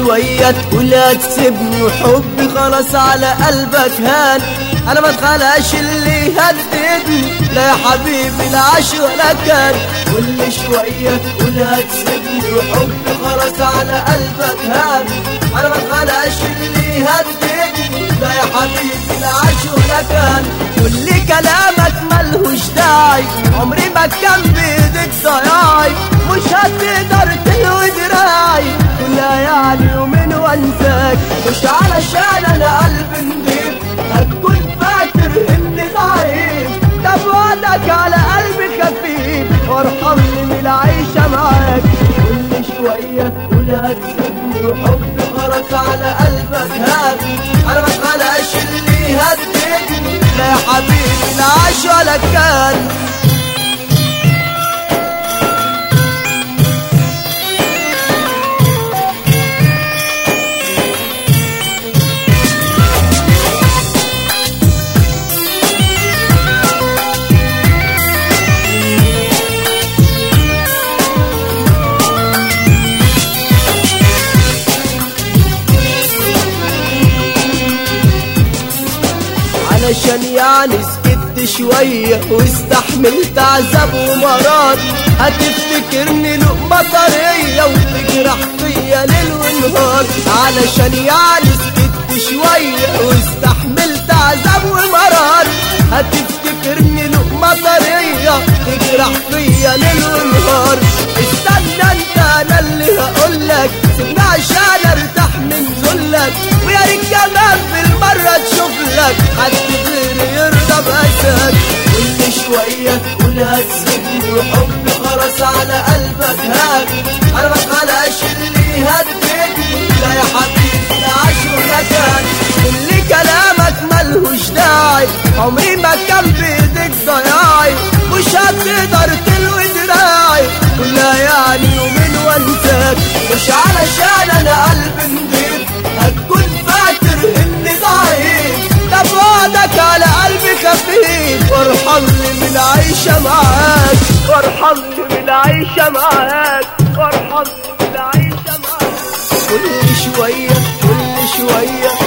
شوية تقول هتسيبني وحبي خلاص على قلبك هان انا ما اتخلقش اللي يهددني لا يا حبيبي لا عاش ولا كان كل شوية تقول هتسيبني وحبي خلاص على قلبك هان انا ما اتخلقش اللي يهددني لا يا حبيبي لا عاش ولا كان كل كلامك ملهوش داعي عمري ما كان بايدك ضياعي مش هتقدر تلوي دراعي كلها يعني يومين وانساك مش علشان انا قلبي نضيف هتكون فاكر اني ضعيف ده بعدك على قلبي خفيف وارحمني من العيشة معاك كل شوية تقول هتسيبني وحبي خلاص على قلبك هادي انا ما اتخلقش اللي يهددني لا يا حبيبي لا عاش ولا كان علشان يعني سكت شوية واستحملت عذاب ومرض هتفتكرني لقمة طرية وتجرح فيا ليل ونهار علشان يعني سكت شوية واستحملت عذاب ومرض هتفتكرني لقمة طرية تجرح فيا ليل ونهار استنى انت انا اللي هقولك سيبني عشان ارتاح من ذلك ويا ريت كمان بالمرة تشوف لك حد غيري يرضى بأسك كل شوية تقول هتسيبني وحبي خلاص على قلبك هاجي انا ما اتخلقش اللي يهددني لا يا حبيبي لا عاش ولا كان كل كلامك ملهوش داعي عمري ما كان بايدك ضياعي مش هتقدر تلوي دراعي كلها يعني يومين وانساك مش علشان انا قلبي نضيف هتكون فاكر اني ضعيف ده بعدك على قلبي خفيف وارحمني من العيشة معاك وارحمني من العيشة معاك وارحمني من العيشة معاك كل شوية كل شوية